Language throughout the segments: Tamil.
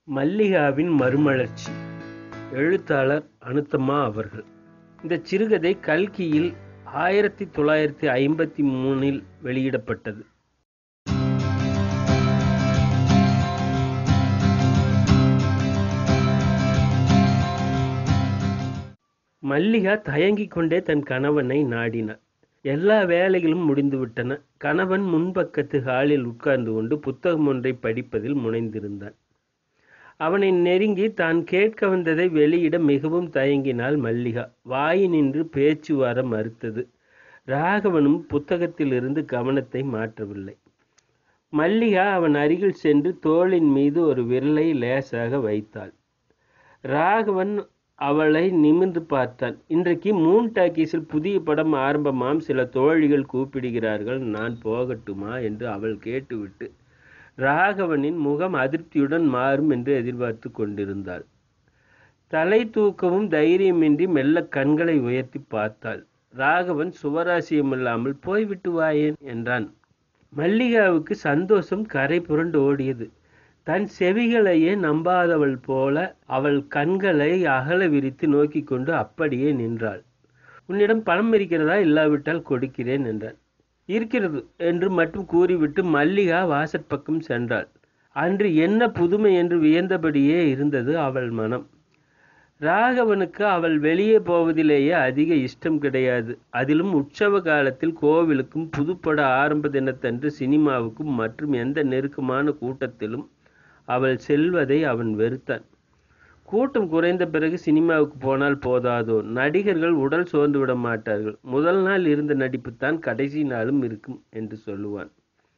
மல்லிகாவின் மறுமலர்ச்சி எழுத்தாளர் அனுத்தமா அவர்கள் இந்த சிறுகதை கல்கியில் ஆயிரத்தி தொள்ளாயிரத்தி ஐம்பத்தி மூணில் வெளியிடப்பட்டது மல்லிகா தயங்கிக் கொண்டே தன் கணவனை நாடினார் எல்லா வேலைகளும் முடிந்துவிட்டன கணவன் முன்பக்கத்து ஹாலில் உட்கார்ந்து கொண்டு புத்தகம் ஒன்றை படிப்பதில் முனைந்திருந்தான் அவனை நெருங்கி தான் கேட்க வந்ததை வெளியிட மிகவும் தயங்கினாள் மல்லிகா வாயினின்று பேச்சு வர மறுத்தது ராகவனும் புத்தகத்திலிருந்து கவனத்தை மாற்றவில்லை மல்லிகா அவன் அருகில் சென்று தோளின் மீது ஒரு விரலை லேசாக வைத்தாள் ராகவன் அவளை நிமிர்ந்து பார்த்தான் இன்றைக்கு மூன் டாக்கீஸில் புதிய படம் ஆரம்பமாம் சில தோழிகள் கூப்பிடுகிறார்கள் நான் போகட்டுமா என்று அவள் கேட்டுவிட்டு ராகவனின் முகம் அதிருப்தியுடன் மாறும் என்று எதிர்பார்த்து கொண்டிருந்தாள் தலை தூக்கவும் தைரியமின்றி மெல்ல கண்களை உயர்த்தி பார்த்தாள் ராகவன் சுவராசியமில்லாமல் போய்விட்டு வாயேன் என்றான் மல்லிகாவுக்கு சந்தோஷம் கரை புரண்டு ஓடியது தன் செவிகளையே நம்பாதவள் போல அவள் கண்களை அகல விரித்து நோக்கி கொண்டு அப்படியே நின்றாள் உன்னிடம் பணம் இருக்கிறதா இல்லாவிட்டால் கொடுக்கிறேன் என்றான் இருக்கிறது என்று மட்டும் கூறிவிட்டு மல்லிகா வாசற்பக்கம் சென்றாள் அன்று என்ன புதுமை என்று வியந்தபடியே இருந்தது அவள் மனம் ராகவனுக்கு அவள் வெளியே போவதிலேயே அதிக இஷ்டம் கிடையாது அதிலும் உற்சவ காலத்தில் கோவிலுக்கும் புதுப்பட ஆரம்ப தினத்தன்று சினிமாவுக்கும் மற்றும் எந்த நெருக்கமான கூட்டத்திலும் அவள் செல்வதை அவன் வெறுத்தான் கூட்டம் குறைந்த பிறகு சினிமாவுக்கு போனால் போதாதோ நடிகர்கள் உடல் சோர்ந்து விட மாட்டார்கள் முதல் நாள் இருந்த நடிப்பு தான் கடைசி நாளும் இருக்கும் என்று சொல்லுவான்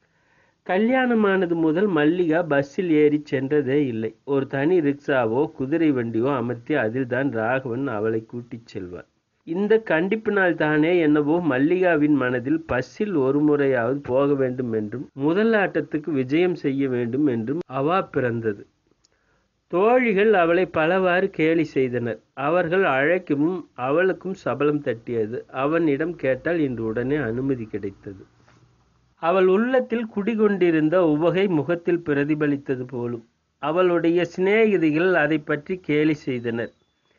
கல்யாணமானது முதல் மல்லிகா பஸ்ஸில் ஏறி சென்றதே இல்லை ஒரு தனி ரிக்ஷாவோ குதிரை வண்டியோ அமர்த்தி அதில்தான் ராகவன் அவளை கூட்டிச் செல்வான் இந்த கண்டிப்பினால் தானே என்னவோ மல்லிகாவின் மனதில் பஸ்ஸில் ஒரு முறையாவது போக வேண்டும் என்றும் முதல் ஆட்டத்துக்கு விஜயம் செய்ய வேண்டும் என்றும் அவா பிறந்தது தோழிகள் அவளை பலவாறு கேலி செய்தனர் அவர்கள் அழைக்கவும் அவளுக்கும் சபலம் தட்டியது அவனிடம் கேட்டால் இன்று உடனே அனுமதி கிடைத்தது அவள் உள்ளத்தில் குடிகொண்டிருந்த உவகை முகத்தில் பிரதிபலித்தது போலும் அவளுடைய சிநேகிதிகள் அதை பற்றி கேலி செய்தனர்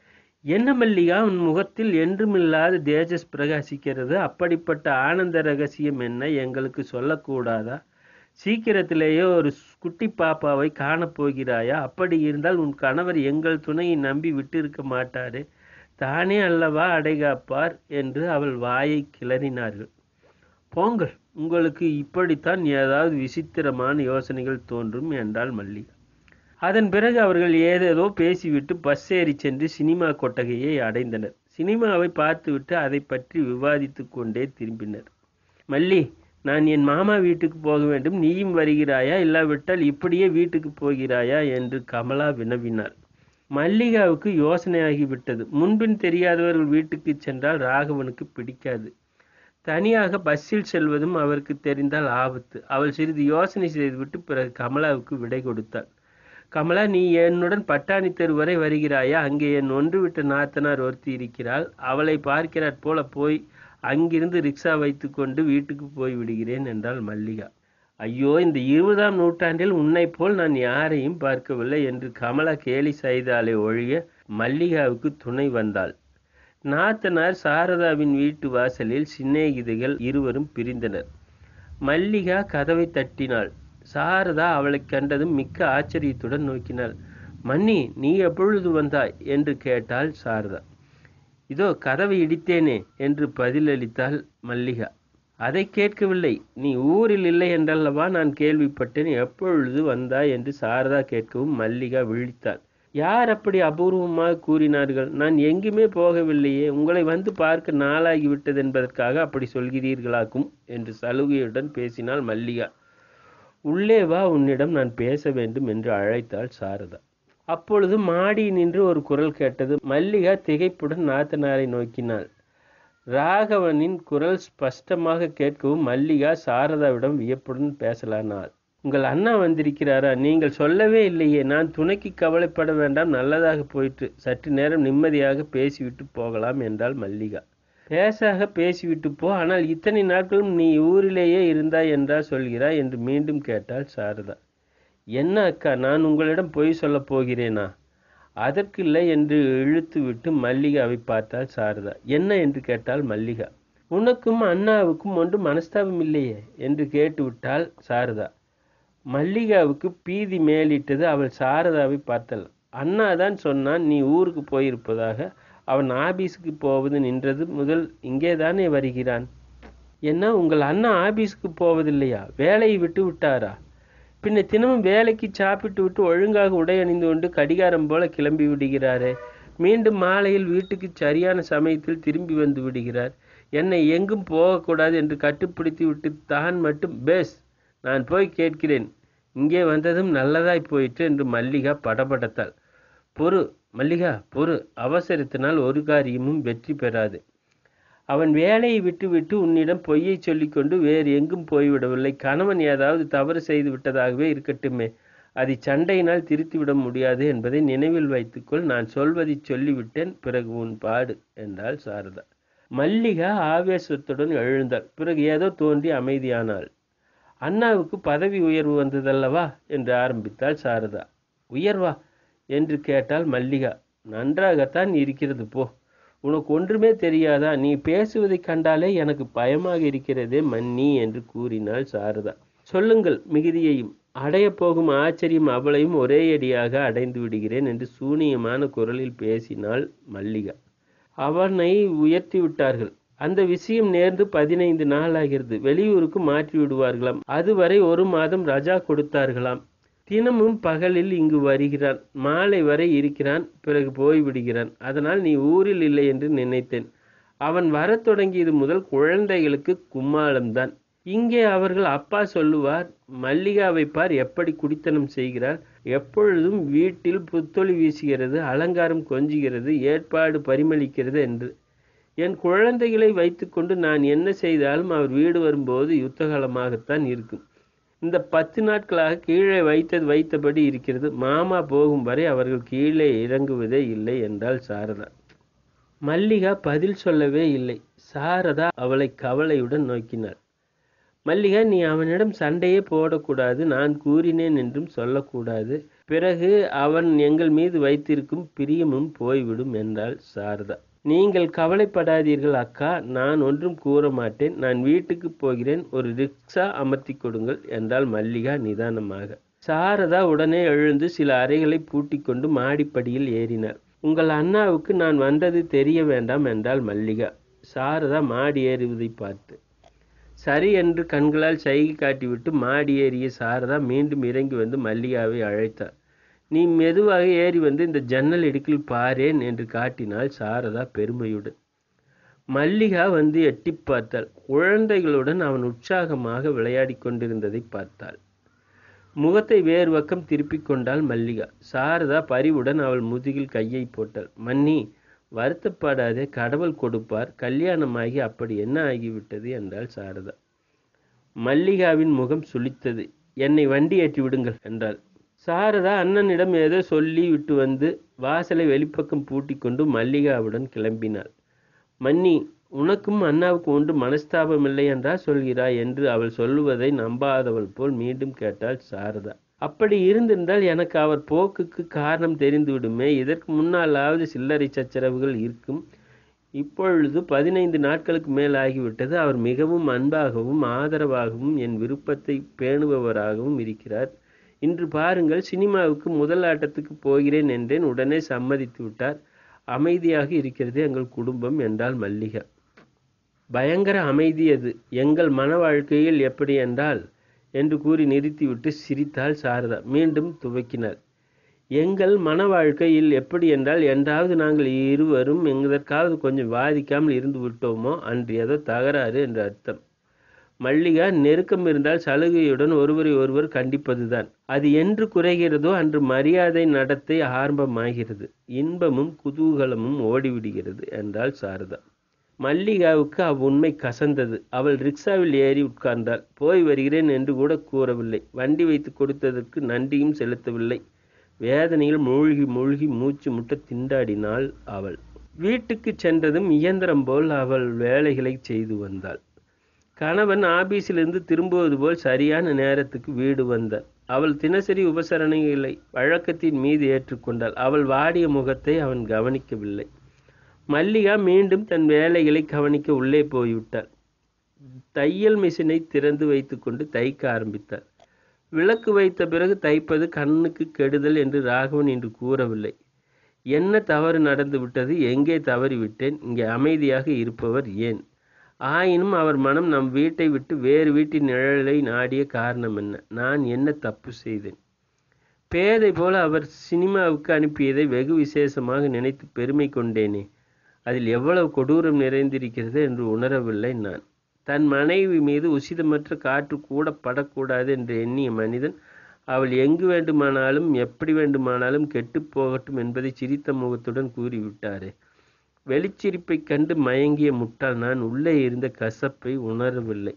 என்ன மல்லிகா உன் முகத்தில் என்றுமில்லாத தேஜஸ் பிரகாசிக்கிறது அப்படிப்பட்ட ஆனந்த ரகசியம் என்ன எங்களுக்கு சொல்லக்கூடாதா சீக்கிரத்திலேயே ஒரு குட்டி பாப்பாவை காணப்போகிறாயா அப்படி இருந்தால் உன் கணவர் எங்கள் துணையை நம்பி விட்டிருக்க மாட்டாரே தானே அல்லவா அடைகாப்பார் என்று அவள் வாயை கிளறினார்கள் போங்கள் உங்களுக்கு இப்படித்தான் ஏதாவது விசித்திரமான யோசனைகள் தோன்றும் என்றாள் மல்லிகா அதன் பிறகு அவர்கள் ஏதேதோ பேசிவிட்டு பஸ் ஏறி சென்று சினிமா கொட்டகையை அடைந்தனர் சினிமாவை பார்த்துவிட்டு அதை பற்றி விவாதித்து கொண்டே திரும்பினர் மல்லி நான் என் மாமா வீட்டுக்கு போக வேண்டும் நீயும் வருகிறாயா இல்லாவிட்டால் இப்படியே வீட்டுக்கு போகிறாயா என்று கமலா வினவினாள் மல்லிகாவுக்கு யோசனையாகிவிட்டது முன்பின் தெரியாதவர்கள் வீட்டுக்கு சென்றால் ராகவனுக்கு பிடிக்காது தனியாக பஸ்ஸில் செல்வதும் அவருக்கு தெரிந்தால் ஆபத்து அவள் சிறிது யோசனை செய்துவிட்டு பிறகு கமலாவுக்கு விடை கொடுத்தாள் கமலா நீ என்னுடன் பட்டாணி தெரு வரை வருகிறாயா அங்கே என் ஒன்றுவிட்ட நாத்தனார் ஒருத்தி இருக்கிறாள் அவளை பார்க்கிறாற் போல போய் அங்கிருந்து ரிக்ஷா வைத்து கொண்டு வீட்டுக்கு போய் விடுகிறேன் என்றாள் மல்லிகா ஐயோ இந்த இருபதாம் நூற்றாண்டில் உன்னை போல் நான் யாரையும் பார்க்கவில்லை என்று கமலா கேலி செய்தாலே ஒழிய மல்லிகாவுக்கு துணை வந்தாள் நாத்தனார் சாரதாவின் வீட்டு வாசலில் சிநேகிதிகள் இருவரும் பிரிந்தனர் மல்லிகா கதவை தட்டினாள் சாரதா அவளை கண்டதும் மிக்க ஆச்சரியத்துடன் நோக்கினாள் மன்னி நீ எப்பொழுது வந்தாய் என்று கேட்டாள் சாரதா இதோ கதவை இடித்தேனே என்று பதிலளித்தாள் மல்லிகா அதை கேட்கவில்லை நீ ஊரில் இல்லை என்றல்லவா நான் கேள்விப்பட்டேன் எப்பொழுது வந்தாய் என்று சாரதா கேட்கவும் மல்லிகா விழித்தாள் யார் அப்படி அபூர்வமாக கூறினார்கள் நான் எங்குமே போகவில்லையே உங்களை வந்து பார்க்க நாளாகிவிட்டது என்பதற்காக அப்படி சொல்கிறீர்களாக்கும் என்று சலுகையுடன் பேசினாள் மல்லிகா உள்ளே வா உன்னிடம் நான் பேச வேண்டும் என்று அழைத்தாள் சாரதா அப்பொழுது மாடி நின்று ஒரு குரல் கேட்டது மல்லிகா திகைப்புடன் நாத்தனாரை நோக்கினாள் ராகவனின் குரல் ஸ்பஷ்டமாக கேட்கவும் மல்லிகா சாரதாவிடம் வியப்புடன் பேசலானாள் உங்கள் அண்ணா வந்திருக்கிறாரா நீங்கள் சொல்லவே இல்லையே நான் துணைக்கு கவலைப்பட வேண்டாம் நல்லதாக போயிற்று சற்று நேரம் நிம்மதியாக பேசிவிட்டு போகலாம் என்றாள் மல்லிகா பேசாக பேசிவிட்டு போ ஆனால் இத்தனை நாட்களும் நீ ஊரிலேயே இருந்தாய் என்றா சொல்கிறாய் என்று மீண்டும் கேட்டாள் சாரதா என்ன அக்கா நான் உங்களிடம் பொய் சொல்லப் போகிறேனா அதற்கில்லை என்று இழுத்துவிட்டு மல்லிகாவை பார்த்தாள் சாரதா என்ன என்று கேட்டாள் மல்லிகா உனக்கும் அண்ணாவுக்கும் ஒன்றும் மனஸ்தாபம் இல்லையே என்று கேட்டுவிட்டாள் சாரதா மல்லிகாவுக்கு பீதி மேலிட்டது அவள் சாரதாவை பார்த்தாள் அண்ணா தான் சொன்னான் நீ ஊருக்கு போயிருப்பதாக அவன் ஆபீஸுக்கு போவது நின்றது முதல் இங்கே தானே வருகிறான் என்ன உங்கள் அண்ணா ஆபீஸுக்கு போவதில்லையா வேலையை விட்டு விட்டாரா பின்ன தினமும் வேலைக்கு சாப்பிட்டு விட்டு ஒழுங்காக உடை அணிந்து கொண்டு கடிகாரம் போல கிளம்பி விடுகிறாரே மீண்டும் மாலையில் வீட்டுக்கு சரியான சமயத்தில் திரும்பி வந்து விடுகிறார் என்னை எங்கும் போகக்கூடாது என்று கட்டுப்பிடித்து விட்டு தான் மட்டும் பேஸ் நான் போய் கேட்கிறேன் இங்கே வந்ததும் நல்லதாய் போயிற்று என்று மல்லிகா படபடத்தாள் பொறு மல்லிகா பொறு அவசரத்தினால் ஒரு காரியமும் வெற்றி பெறாது அவன் வேலையை விட்டுவிட்டு உன்னிடம் பொய்யை சொல்லிக்கொண்டு வேறு எங்கும் போய்விடவில்லை கணவன் ஏதாவது தவறு செய்து விட்டதாகவே இருக்கட்டுமே அதை சண்டையினால் திருத்திவிட முடியாது என்பதை நினைவில் வைத்துக்கொள் நான் சொல்வதை சொல்லிவிட்டேன் பிறகு உன் பாடு என்றாள் சாரதா மல்லிகா ஆவேசத்துடன் எழுந்தாள் பிறகு ஏதோ தோன்றி அமைதியானாள் அண்ணாவுக்கு பதவி உயர்வு வந்ததல்லவா என்று ஆரம்பித்தாள் சாரதா உயர்வா என்று கேட்டால் மல்லிகா நன்றாகத்தான் இருக்கிறது போ உனக்கு ஒன்றுமே தெரியாதா நீ பேசுவதைக் கண்டாலே எனக்கு பயமாக இருக்கிறதே மன்னி என்று கூறினாள் சாரதா சொல்லுங்கள் மிகுதியையும் அடையப் போகும் ஆச்சரியம் அவளையும் ஒரே அடியாக அடைந்து விடுகிறேன் என்று சூனியமான குரலில் பேசினாள் மல்லிகா அவனை உயர்த்தி விட்டார்கள் அந்த விஷயம் நேர்ந்து பதினைந்து நாள் ஆகிறது வெளியூருக்கு மாற்றி விடுவார்களாம் அதுவரை ஒரு மாதம் ரஜா கொடுத்தார்களாம் தினமும் பகலில் இங்கு வருகிறான் மாலை வரை இருக்கிறான் பிறகு போய்விடுகிறான் அதனால் நீ ஊரில் இல்லை என்று நினைத்தேன் அவன் வரத் தொடங்கியது முதல் குழந்தைகளுக்கு கும்மாளம்தான் இங்கே அவர்கள் அப்பா சொல்லுவார் மல்லிகாவை பார் எப்படி குடித்தனம் செய்கிறார் எப்பொழுதும் வீட்டில் புத்தொளி வீசுகிறது அலங்காரம் கொஞ்சுகிறது ஏற்பாடு பரிமளிக்கிறது என்று என் குழந்தைகளை வைத்துக்கொண்டு நான் என்ன செய்தாலும் அவர் வீடு வரும்போது யுத்தகாலமாகத்தான் இருக்கும் இந்த பத்து நாட்களாக கீழே வைத்தது வைத்தபடி இருக்கிறது மாமா போகும் வரை அவர்கள் கீழே இறங்குவதே இல்லை என்றாள் சாரதா மல்லிகா பதில் சொல்லவே இல்லை சாரதா அவளை கவலையுடன் நோக்கினாள் மல்லிகா நீ அவனிடம் சண்டையே போடக்கூடாது நான் கூறினேன் என்றும் சொல்லக்கூடாது பிறகு அவன் எங்கள் மீது வைத்திருக்கும் பிரியமும் போய்விடும் என்றாள் சாரதா நீங்கள் கவலைப்படாதீர்கள் அக்கா நான் ஒன்றும் கூற மாட்டேன் நான் வீட்டுக்கு போகிறேன் ஒரு ரிக்ஷா அமர்த்தி கொடுங்கள் என்றாள் மல்லிகா நிதானமாக சாரதா உடனே எழுந்து சில அறைகளை பூட்டிக் கொண்டு மாடிப்படியில் ஏறினார் உங்கள் அண்ணாவுக்கு நான் வந்தது தெரிய வேண்டாம் என்றாள் மல்லிகா சாரதா மாடி ஏறுவதை பார்த்து சரி என்று கண்களால் சைகை காட்டிவிட்டு மாடி ஏறிய சாரதா மீண்டும் இறங்கி வந்து மல்லிகாவை அழைத்தார் நீ மெதுவாக ஏறி வந்து இந்த ஜன்னல் இடுக்கில் பாரேன் என்று காட்டினாள் சாரதா பெருமையுடன் மல்லிகா வந்து எட்டி பார்த்தாள் குழந்தைகளுடன் அவன் உற்சாகமாக விளையாடி கொண்டிருந்ததை பார்த்தாள் முகத்தை வேறு பக்கம் திருப்பிக் கொண்டாள் மல்லிகா சாரதா பரிவுடன் அவள் முதுகில் கையை போட்டாள் மன்னி வருத்தப்படாதே கடவுள் கொடுப்பார் கல்யாணமாகி அப்படி என்ன ஆகிவிட்டது என்றாள் சாரதா மல்லிகாவின் முகம் சுளித்தது என்னை வண்டி ஏற்றி விடுங்கள் என்றாள் சாரதா அண்ணனிடம் ஏதோ சொல்லி விட்டு வந்து வாசலை வெளிப்பக்கம் பூட்டிக் கொண்டு மல்லிகாவுடன் கிளம்பினாள் மன்னி உனக்கும் அண்ணாவுக்கு ஒன்று மனஸ்தாபம் இல்லை என்றா சொல்கிறாய் என்று அவள் சொல்லுவதை நம்பாதவள் போல் மீண்டும் கேட்டாள் சாரதா அப்படி இருந்திருந்தால் எனக்கு அவர் போக்குக்கு காரணம் தெரிந்துவிடுமே இதற்கு முன்னாலாவது சில்லறை சச்சரவுகள் இருக்கும் இப்பொழுது பதினைந்து நாட்களுக்கு மேல் ஆகிவிட்டது அவர் மிகவும் அன்பாகவும் ஆதரவாகவும் என் விருப்பத்தை பேணுபவராகவும் இருக்கிறார் இன்று பாருங்கள் சினிமாவுக்கு முதல் ஆட்டத்துக்கு போகிறேன் என்றேன் உடனே சம்மதித்து விட்டார் அமைதியாக இருக்கிறது எங்கள் குடும்பம் என்றாள் மல்லிகா பயங்கர அமைதி அது எங்கள் மன வாழ்க்கையில் எப்படி என்றால் என்று கூறி நிறுத்திவிட்டு சிரித்தாள் சாரதா மீண்டும் துவக்கினாள் எங்கள் மன வாழ்க்கையில் எப்படி என்றால் என்றாவது நாங்கள் இருவரும் எங்கதற்காவது கொஞ்சம் வாதிக்காமல் இருந்து விட்டோமோ அன்று ஏதோ தகராறு என்று அர்த்தம் மல்லிகா நெருக்கம் இருந்தால் சலுகையுடன் ஒருவரை ஒருவர் கண்டிப்பதுதான் அது என்று குறைகிறதோ அன்று மரியாதை நடத்தை ஆரம்பமாகிறது இன்பமும் குதூகலமும் ஓடிவிடுகிறது என்றாள் சாரதா மல்லிகாவுக்கு அவ்வுண்மை கசந்தது அவள் ரிக்ஷாவில் ஏறி உட்கார்ந்தாள் போய் வருகிறேன் என்று கூட கூறவில்லை வண்டி வைத்து கொடுத்ததற்கு நன்றியும் செலுத்தவில்லை வேதனையில் மூழ்கி மூழ்கி மூச்சு முட்ட திண்டாடினாள் அவள் வீட்டுக்கு சென்றதும் இயந்திரம் போல் அவள் வேலைகளை செய்து வந்தாள் கணவன் ஆபீஸிலிருந்து திரும்புவது போல் சரியான நேரத்துக்கு வீடு வந்தார் அவள் தினசரி உபசரணைகளை வழக்கத்தின் மீது ஏற்றுக்கொண்டாள் அவள் வாடிய முகத்தை அவன் கவனிக்கவில்லை மல்லிகா மீண்டும் தன் வேலைகளை கவனிக்க உள்ளே போய்விட்டாள் தையல் மிஷினை திறந்து வைத்துக்கொண்டு தைக்க ஆரம்பித்தாள் விளக்கு வைத்த பிறகு தைப்பது கண்ணுக்கு கெடுதல் என்று ராகவன் இன்று கூறவில்லை என்ன தவறு நடந்து விட்டது எங்கே தவறிவிட்டேன் இங்கே அமைதியாக இருப்பவர் ஏன் ஆயினும் அவர் மனம் நம் வீட்டை விட்டு வேறு வீட்டின் நிழலை நாடிய காரணம் என்ன நான் என்ன தப்பு செய்தேன் பேதை போல அவர் சினிமாவுக்கு அனுப்பியதை வெகு விசேஷமாக நினைத்து பெருமை கொண்டேனே அதில் எவ்வளவு கொடூரம் நிறைந்திருக்கிறது என்று உணரவில்லை நான் தன் மனைவி மீது உசிதமற்ற காற்று கூட படக்கூடாது என்று எண்ணிய மனிதன் அவள் எங்கு வேண்டுமானாலும் எப்படி வேண்டுமானாலும் கெட்டுப் போகட்டும் என்பதை சிரித்த முகத்துடன் கூறிவிட்டாரே வெளிச்சிரிப்பைக் கண்டு மயங்கிய முட்டாள் நான் உள்ளே இருந்த கசப்பை உணரவில்லை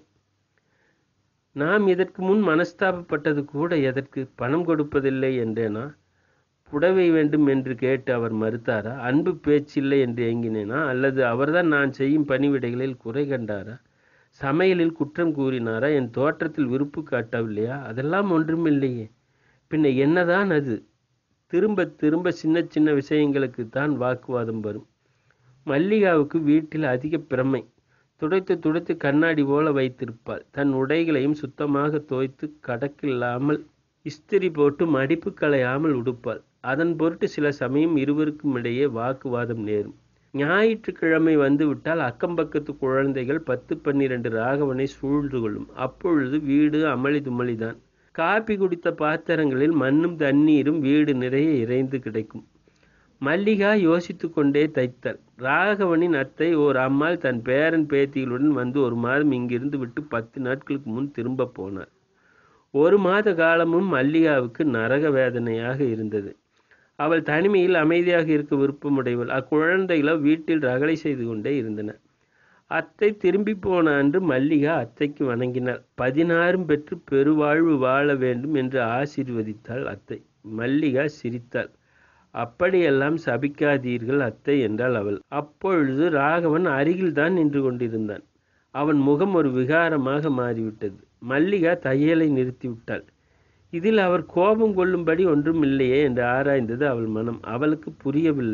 நாம் இதற்கு முன் மனஸ்தாபப்பட்டது கூட எதற்கு பணம் கொடுப்பதில்லை என்றேனா புடவை வேண்டும் என்று கேட்டு அவர் மறுத்தாரா அன்பு பேச்சில்லை என்று ஏங்கினேனா அல்லது அவர்தான் நான் செய்யும் பணிவிடைகளில் குறை கண்டாரா சமையலில் குற்றம் கூறினாரா என் தோற்றத்தில் விருப்பு காட்டவில்லையா அதெல்லாம் ஒன்றுமில்லையே பின்ன என்னதான் அது திரும்ப திரும்ப சின்ன சின்ன விஷயங்களுக்கு தான் வாக்குவாதம் வரும் மல்லிகாவுக்கு வீட்டில் அதிக பிரமை துடைத்து துடைத்து கண்ணாடி போல வைத்திருப்பாள் தன் உடைகளையும் சுத்தமாக தோய்த்து கடக்கில்லாமல் இஸ்திரி போட்டு மடிப்பு களையாமல் உடுப்பாள் அதன் பொருட்டு சில சமயம் இருவருக்கும் இடையே வாக்குவாதம் நேரும் ஞாயிற்றுக்கிழமை வந்துவிட்டால் அக்கம்பக்கத்து குழந்தைகள் பத்து பன்னிரண்டு ராகவனை சூழ்ந்து கொள்ளும் அப்பொழுது வீடு அமளி துமளிதான் காப்பி குடித்த பாத்திரங்களில் மண்ணும் தண்ணீரும் வீடு நிறைய இறைந்து கிடைக்கும் மல்லிகா யோசித்து கொண்டே தைத்தாள் ராகவனின் அத்தை ஓர் அம்மாள் தன் பேரன் பேத்திகளுடன் வந்து ஒரு மாதம் இங்கிருந்து விட்டு பத்து நாட்களுக்கு முன் திரும்ப போனார் ஒரு மாத காலமும் மல்லிகாவுக்கு நரக வேதனையாக இருந்தது அவள் தனிமையில் அமைதியாக இருக்க விருப்பமுடையவள் அக்குழந்தைகளோ வீட்டில் ரகளை செய்து கொண்டே இருந்தன அத்தை திரும்பி போன அன்று மல்லிகா அத்தைக்கு வணங்கினாள் பதினாறும் பெற்று பெருவாழ்வு வாழ வேண்டும் என்று ஆசீர்வதித்தாள் அத்தை மல்லிகா சிரித்தாள் அப்படியெல்லாம் சபிக்காதீர்கள் அத்தை என்றாள் அவள் அப்பொழுது ராகவன் அருகில்தான் நின்று கொண்டிருந்தான் அவன் முகம் ஒரு விகாரமாக மாறிவிட்டது மல்லிகா தையலை நிறுத்திவிட்டாள் இதில் அவர் கோபம் கொள்ளும்படி ஒன்றும் இல்லையே என்று ஆராய்ந்தது அவள் மனம் அவளுக்கு புரியவில்லை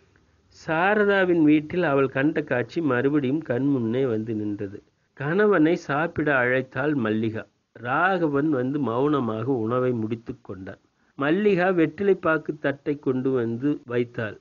சாரதாவின் வீட்டில் அவள் கண்ட காட்சி மறுபடியும் கண் முன்னே வந்து நின்றது கணவனை சாப்பிட அழைத்தாள் மல்லிகா ராகவன் வந்து மௌனமாக உணவை முடித்து கொண்டான் மல்லிகா வெற்றிலைப்பாக்கு தட்டை கொண்டு வந்து வைத்தாள்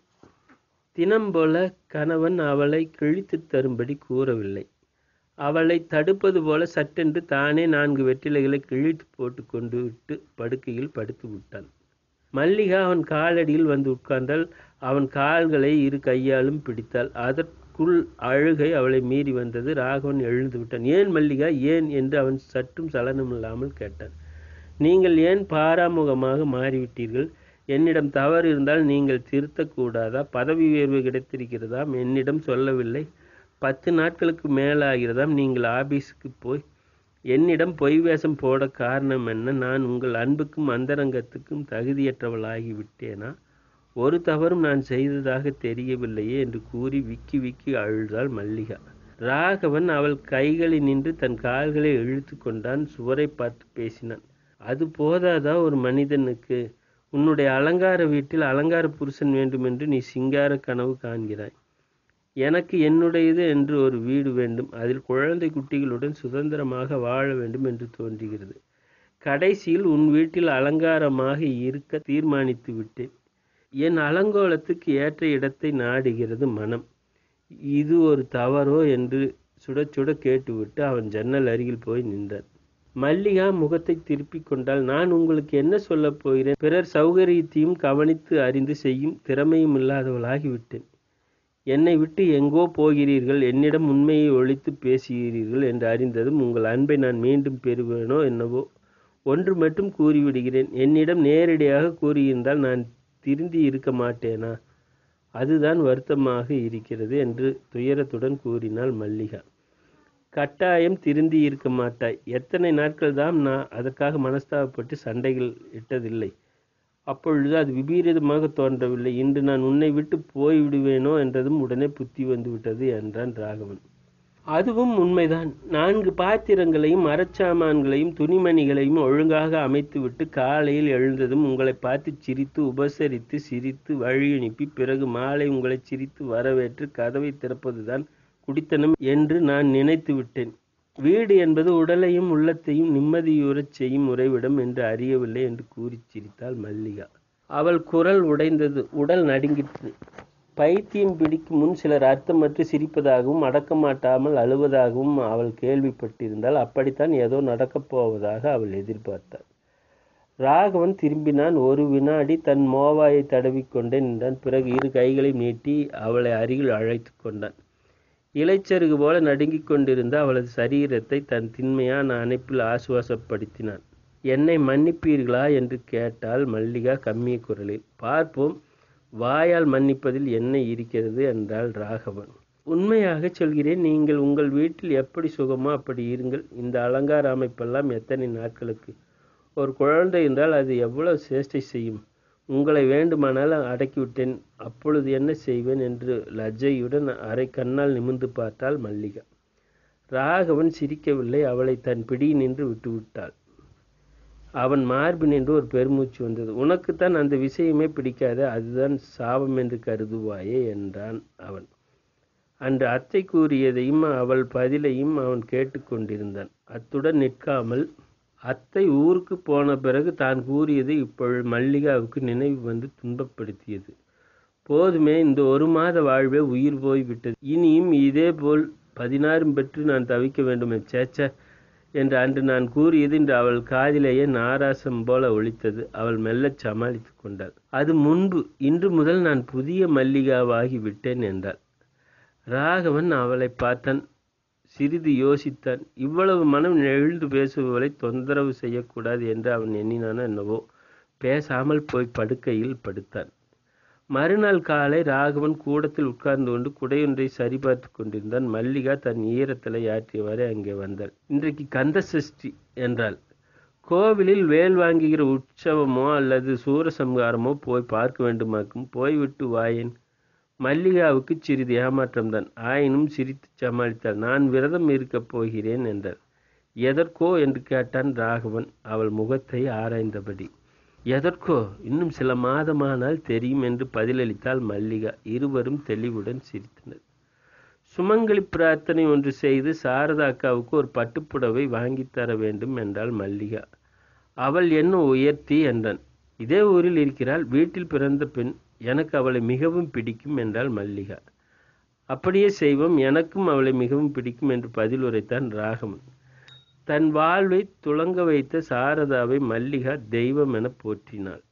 தினம் போல கணவன் அவளை கிழித்து தரும்படி கூறவில்லை அவளை தடுப்பது போல சட்டென்று தானே நான்கு வெற்றிலைகளை கிழித்து போட்டு கொண்டு விட்டு படுக்கையில் படுத்து விட்டான் மல்லிகா அவன் காலடியில் வந்து உட்கார்ந்தால் அவன் கால்களை இரு கையாலும் பிடித்தாள் அதற்குள் அழுகை அவளை மீறி வந்தது ராகவன் எழுந்து விட்டான் ஏன் மல்லிகா ஏன் என்று அவன் சற்றும் சலனமில்லாமல் கேட்டான் நீங்கள் ஏன் பாராமுகமாக மாறிவிட்டீர்கள் என்னிடம் தவறு இருந்தால் நீங்கள் திருத்தக்கூடாதா பதவி உயர்வு கிடைத்திருக்கிறதாம் என்னிடம் சொல்லவில்லை பத்து நாட்களுக்கு மேலாகிறதாம் நீங்கள் ஆபீஸுக்கு போய் என்னிடம் பொய் வேஷம் போட காரணம் என்ன நான் உங்கள் அன்புக்கும் அந்தரங்கத்துக்கும் தகுதியற்றவளாகி விட்டேனா ஒரு தவறும் நான் செய்ததாக தெரியவில்லையே என்று கூறி விக்கி விக்கி அழுதாள் மல்லிகா ராகவன் அவள் கைகளில் நின்று தன் கால்களை இழுத்து கொண்டான் சுவரை பார்த்து பேசினான் அது போதாதா ஒரு மனிதனுக்கு உன்னுடைய அலங்கார வீட்டில் அலங்கார புருஷன் வேண்டுமென்று நீ சிங்கார கனவு காண்கிறாய் எனக்கு என்னுடையது என்று ஒரு வீடு வேண்டும் அதில் குழந்தை குட்டிகளுடன் சுதந்திரமாக வாழ வேண்டும் என்று தோன்றுகிறது கடைசியில் உன் வீட்டில் அலங்காரமாக இருக்க தீர்மானித்து விட்டேன் என் அலங்கோலத்துக்கு ஏற்ற இடத்தை நாடுகிறது மனம் இது ஒரு தவறோ என்று சுட சுட கேட்டுவிட்டு அவன் ஜன்னல் அருகில் போய் நின்றான் மல்லிகா முகத்தை திருப்பிக் கொண்டால் நான் உங்களுக்கு என்ன சொல்லப் போகிறேன் பிறர் சௌகரியத்தையும் கவனித்து அறிந்து செய்யும் திறமையும் இல்லாதவளாகிவிட்டேன் என்னை விட்டு எங்கோ போகிறீர்கள் என்னிடம் உண்மையை ஒழித்து பேசுகிறீர்கள் என்று அறிந்ததும் உங்கள் அன்பை நான் மீண்டும் பெறுவேனோ என்னவோ ஒன்று மட்டும் கூறிவிடுகிறேன் என்னிடம் நேரடியாக கூறியிருந்தால் நான் திருந்தி இருக்க மாட்டேனா அதுதான் வருத்தமாக இருக்கிறது என்று துயரத்துடன் கூறினாள் மல்லிகா கட்டாயம் திருந்தி இருக்க மாட்டாய் எத்தனை நாட்கள் தான் நான் அதற்காக மனஸ்தாபப்பட்டு சண்டைகள் இட்டதில்லை அப்பொழுது அது விபரீதமாக தோன்றவில்லை இன்று நான் உன்னை விட்டு போய்விடுவேனோ என்றதும் உடனே புத்தி வந்து விட்டது என்றான் ராகவன் அதுவும் உண்மைதான் நான்கு பாத்திரங்களையும் மரச்சாமான்களையும் துணிமணிகளையும் ஒழுங்காக அமைத்துவிட்டு காலையில் எழுந்ததும் உங்களை பார்த்து சிரித்து உபசரித்து சிரித்து வழி அனுப்பி பிறகு மாலை உங்களை சிரித்து வரவேற்று கதவை திறப்பதுதான் குடித்தனம் என்று நான் நினைத்து விட்டேன் வீடு என்பது உடலையும் உள்ளத்தையும் நிம்மதியுறச் செய்யும் உறைவிடம் என்று அறியவில்லை என்று கூறி சிரித்தாள் மல்லிகா அவள் குரல் உடைந்தது உடல் நடுங்கிற்று பைத்தியம் பிடிக்கும் முன் சிலர் அர்த்தமற்று சிரிப்பதாகவும் அடக்க மாட்டாமல் அழுவதாகவும் அவள் கேள்விப்பட்டிருந்தால் அப்படித்தான் ஏதோ நடக்கப் போவதாக அவள் எதிர்பார்த்தாள் ராகவன் திரும்பினான் ஒரு வினாடி தன் மோவாயை தடவிக்கொண்டே நின்றான் பிறகு இரு கைகளை நீட்டி அவளை அருகில் அழைத்து கொண்டான் இலைச்சருகு போல நடுங்கிக் கொண்டிருந்த அவளது சரீரத்தை தன் திண்மையான அணைப்பில் ஆசுவாசப்படுத்தினான் என்னை மன்னிப்பீர்களா என்று கேட்டாள் மல்லிகா கம்மிய குரலில் பார்ப்போம் வாயால் மன்னிப்பதில் என்ன இருக்கிறது என்றாள் ராகவன் உண்மையாக சொல்கிறேன் நீங்கள் உங்கள் வீட்டில் எப்படி சுகமோ அப்படி இருங்கள் இந்த அலங்கார அமைப்பெல்லாம் எத்தனை நாட்களுக்கு ஒரு குழந்தை என்றால் அது எவ்வளவு சேஷ்டை செய்யும் உங்களை வேண்டுமானால் அடக்கிவிட்டேன் அப்பொழுது என்ன செய்வேன் என்று லஜ்ஜையுடன் அரை கண்ணால் நிமிர்ந்து பார்த்தாள் மல்லிகா ராகவன் சிரிக்கவில்லை அவளை தன் பிடி நின்று விட்டுவிட்டாள் அவன் மார்பினின்று ஒரு பெருமூச்சு வந்தது உனக்குத்தான் அந்த விஷயமே பிடிக்காத அதுதான் சாபம் என்று கருதுவாயே என்றான் அவன் அன்று அத்தை கூறியதையும் அவள் பதிலையும் அவன் கேட்டுக்கொண்டிருந்தான் அத்துடன் நிற்காமல் அத்தை ஊருக்கு போன பிறகு தான் கூறியது இப்பொழுது மல்லிகாவுக்கு நினைவு வந்து துன்பப்படுத்தியது போதுமே இந்த ஒரு மாத வாழ்வே உயிர் போய்விட்டது இனியும் இதே போல் பதினாறும் பெற்று நான் தவிக்க வேண்டுமே சேச்ச என்று அன்று நான் கூறியது இன்று அவள் காதிலேயே நாராசம் போல ஒழித்தது அவள் மெல்லச் சமாளித்து கொண்டாள் அது முன்பு இன்று முதல் நான் புதிய மல்லிகாவாகி விட்டேன் என்றாள் ராகவன் அவளை பார்த்தான் சிறிது யோசித்தான் இவ்வளவு மனம் நெகிழ்ந்து பேசுபவளை தொந்தரவு செய்யக்கூடாது என்று அவன் எண்ணினானோ என்னவோ பேசாமல் போய் படுக்கையில் படுத்தான் மறுநாள் காலை ராகவன் கூடத்தில் உட்கார்ந்து கொண்டு குடையொன்றை சரிபார்த்து கொண்டிருந்தான் மல்லிகா தன் ஈரத்தலை ஆற்றியவாறே அங்கே வந்தாள் இன்றைக்கு கந்த சஷ்டி என்றாள் கோவிலில் வேல் வாங்குகிற உற்சவமோ அல்லது சூரசம்ஹாரமோ போய் பார்க்க வேண்டுமாக்கும் போய்விட்டு வாயேன் மல்லிகாவுக்கு சிறிது ஏமாற்றம்தான் ஆயினும் சிரித்து சமாளித்தாள் நான் விரதம் இருக்கப் போகிறேன் என்றார் எதற்கோ என்று கேட்டான் ராகவன் அவள் முகத்தை ஆராய்ந்தபடி எதற்கோ இன்னும் சில மாதமானால் தெரியும் என்று பதிலளித்தாள் மல்லிகா இருவரும் தெளிவுடன் சிரித்தனர் சுமங்கலி பிரார்த்தனை ஒன்று செய்து சாரதா அக்காவுக்கு ஒரு பட்டுப்புடவை வாங்கித் தர வேண்டும் என்றாள் மல்லிகா அவள் என்ன உயர்த்தி என்றான் இதே ஊரில் இருக்கிறாள் வீட்டில் பிறந்த பெண் எனக்கு அவளை மிகவும் பிடிக்கும் என்றாள் மல்லிகா அப்படியே செய்வோம் எனக்கும் அவளை மிகவும் பிடிக்கும் என்று பதில் உரைத்தான் ராகவன் தன் வாழ்வை துளங்க வைத்த சாரதாவை மல்லிகா தெய்வம் என போற்றினாள்